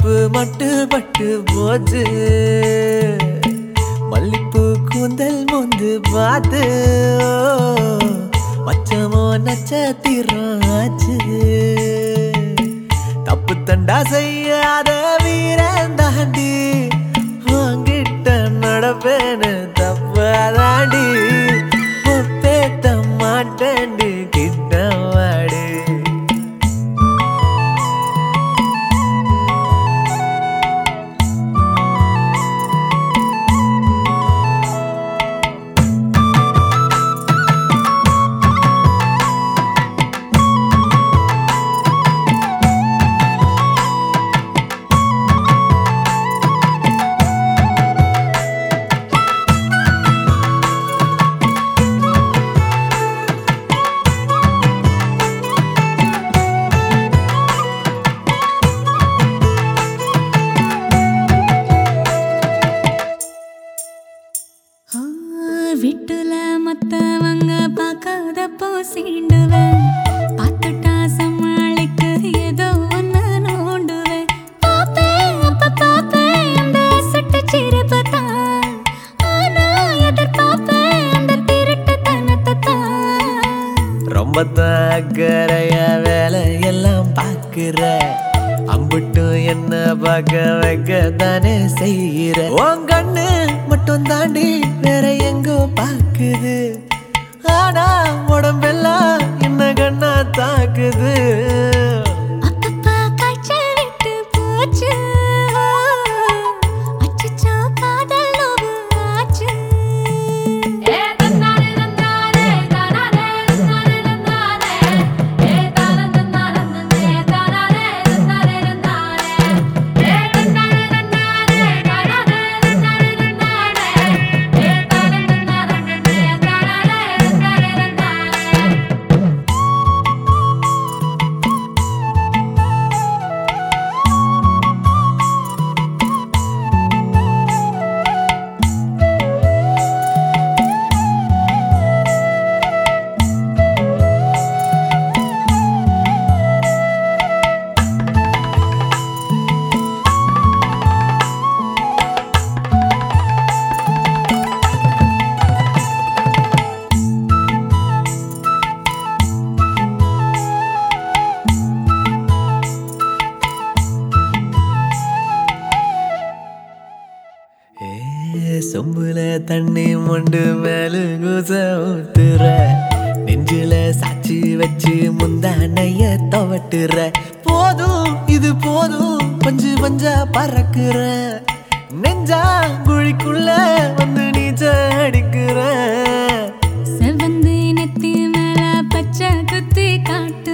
இடுப்பு மட்டு பட்டு போச்சு மல்லிப்பூ கூந்தல் மொந்து பார்த்து மச்சமோ நட்சத்திரம் ஆச்சு தப்பு தண்டா செய்யாத வீரன் தாண்டி வாங்கிட்ட நடப்பேன்னு தப்பாதாண்டி ஒப்பேத்த மாட்டேன்டி கிட்ட வாடி ஆ, வீட்டுல மத்தவங்க பார்க்காதப்போ சீண்டுவேன் பார்த்துட்டா சமாளிக்க ஏதோ ஒண்ணு நோண்டுவேன் பாப்பேன் அப்ப பாப்பேன் அந்த சுட்டு சிரிப்பு தான் ஆனா எதிர்பார்ப்பேன் அந்த திருட்டுத்தனத்தை தான் ரொம்ப தாக்கறைய வேலையெல்லாம் பார்க்கிற அம்புட்டும் என்ன பார்க்க வைக்க தானே செய்கிற உன் கண்ணு மட்டும் தாண்டி வேற எங்கோ பார்க்குது ஆனா உடம்பெல்லாம் என்ன கண்ணா தாக்குது அப்பப்பா காய்ச்சல் விட்டு போச்சு அச்சச்சோ காதல் நோவு ஆச்சு ஏ தன்னானே தன்னானே தானானே தன்னானே தன்னானே ஏ தானே தன்னானே தன்னானே தானானே தன்னானே தன்னானே ஏ தன்னானே தன்னானே தானானே தன்னானே தன்னானே ஏ தானே தன்னானே தன்னானே தானானே தன்னானே தன்னானே ஏ சொம்புல தண்ணி மொண்டு மேல குச ஊத்துற நெஞ்சில சாச்சி வச்சு முந்தானைய துவட்டுற போதும் இது போதும் பஞ்சு பஞ்சா பறக்குற நெஞ்சா குழிக்குள்ள வந்து நீச்ச அடிக்கிற செவந்து நெத்தி மேல பச்சை குத்தி காட்டு